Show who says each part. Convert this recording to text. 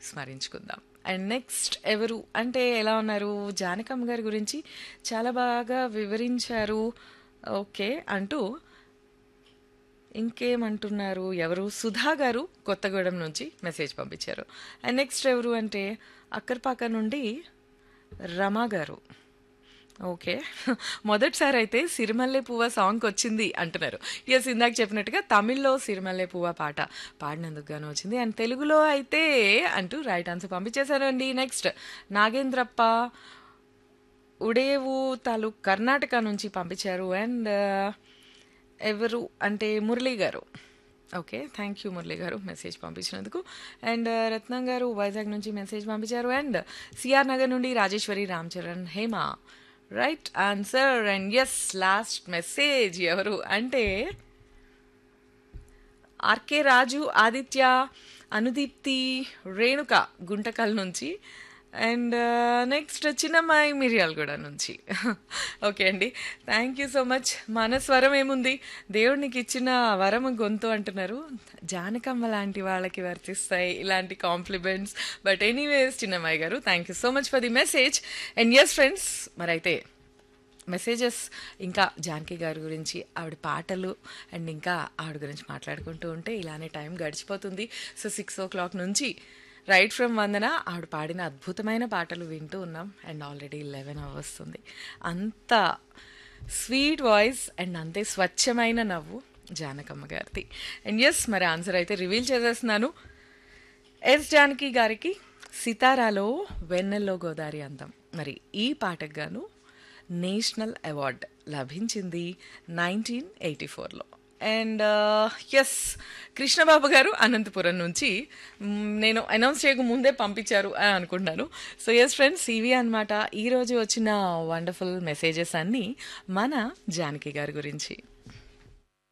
Speaker 1: స్మరించుకుందాం and next ఎవరు అంటే ఎలా ఉన్నారు జానకమ్మ గారి గురించి చాలా బాగా వివరించారు ఓకే అంటూ ఇంకేమంటున్నారు ఎవరు సుధా గారు కొత్తగూడెం నుంచి మెసేజ్ పంపించారు అండ్ నెక్స్ట్ ఎవరు అంటే అక్కర్పాక నుండి రమా గారు ఓకే మొదటిసారి అయితే సిరిమల్లె పువ్వ సాంగ్ వచ్చింది అంటున్నారు ఎస్ ఇందాక చెప్పినట్టుగా తమిళ్లో సిరిమల్లె పువ్వ పాట పాడినందుకు గాను వచ్చింది అండ్ తెలుగులో అయితే అంటూ రైట్ ఆన్సర్ పంపించేశారండి నెక్స్ట్ నాగేంద్రప్ప ఉడేవు తాలూక్ కర్ణాటక నుంచి పంపించారు అండ్ ఎవరు అంటే మురళీ గారు ఓకే థ్యాంక్ యూ మురళి గారు మెసేజ్ పంపించినందుకు అండ్ రత్నం గారు వైజాగ్ నుంచి మెసేజ్ పంపించారు అండ్ సిఆర్ నగర్ నుండి Rajeshwari Ram Charan Hema right answer and yes last message ఎవరు అంటే ఆర్కే రాజు ఆదిత్య అనుదీప్తి రేణుక గుంటకల్ నుంచి అండ్ నెక్స్ట్ చిన్నమ్మాయి మిర్యాలగూడ నుంచి ఓకే అండి థ్యాంక్ యూ సో మచ్ మన స్వరం ఏముంది దేవుడికి ఇచ్చిన వరం గొంతు అంటున్నారు జానకమ్మ లాంటి వాళ్ళకి వర్తిస్తాయి ఇలాంటి compliments but anyways Chinnammayi garu thank you so much for the message and yes friends మరైతే మెసేజెస్ ఇంకా జానకి గారి గురించి ఆవిడ పాటలు అండ్ ఇంకా ఆవిడ గురించి మాట్లాడుకుంటూ ఉంటే ఇలానే టైం గడిచిపోతుంది సో సిక్స్ ఓ క్లాక్ నుంచి రైట్ ఫ్రమ్ వందన ఆవిడ పాడిన అద్భుతమైన పాటలు వింటూ ఉన్నాం అండ్ ఆల్రెడీ లెవెన్ వస్తుంది అంత స్వీట్ వాయిస్ అండ్ అంతే స్వచ్ఛమైన నవ్వు జానకమ్మ గారిది అండ్ ఎస్ మరి ఆన్సర్ అయితే రివీల్ చేసేస్తున్నాను ఎస్ జానకి గారికి సితారాలో వెన్నెల్లో గోదారి అందం మరి ఈ పాటకు గాను నేషనల్ అవార్డ్ లభించింది నైన్టీన్ ఎయిటీ ఫోర్లో అండ్ ఎస్ కృష్ణబాబు గారు అనంతపురం నుంచి మ్, నేను అనౌన్స్ చేయక ముందే పంపించారు అని అనుకుంటున్నాను సో ఎస్ ఫ్రెండ్స్ ఇవి అనమాట ఈరోజు వచ్చిన వండర్ఫుల్ మెసేజెస్ అన్నీ మన జానకి గారి గురించి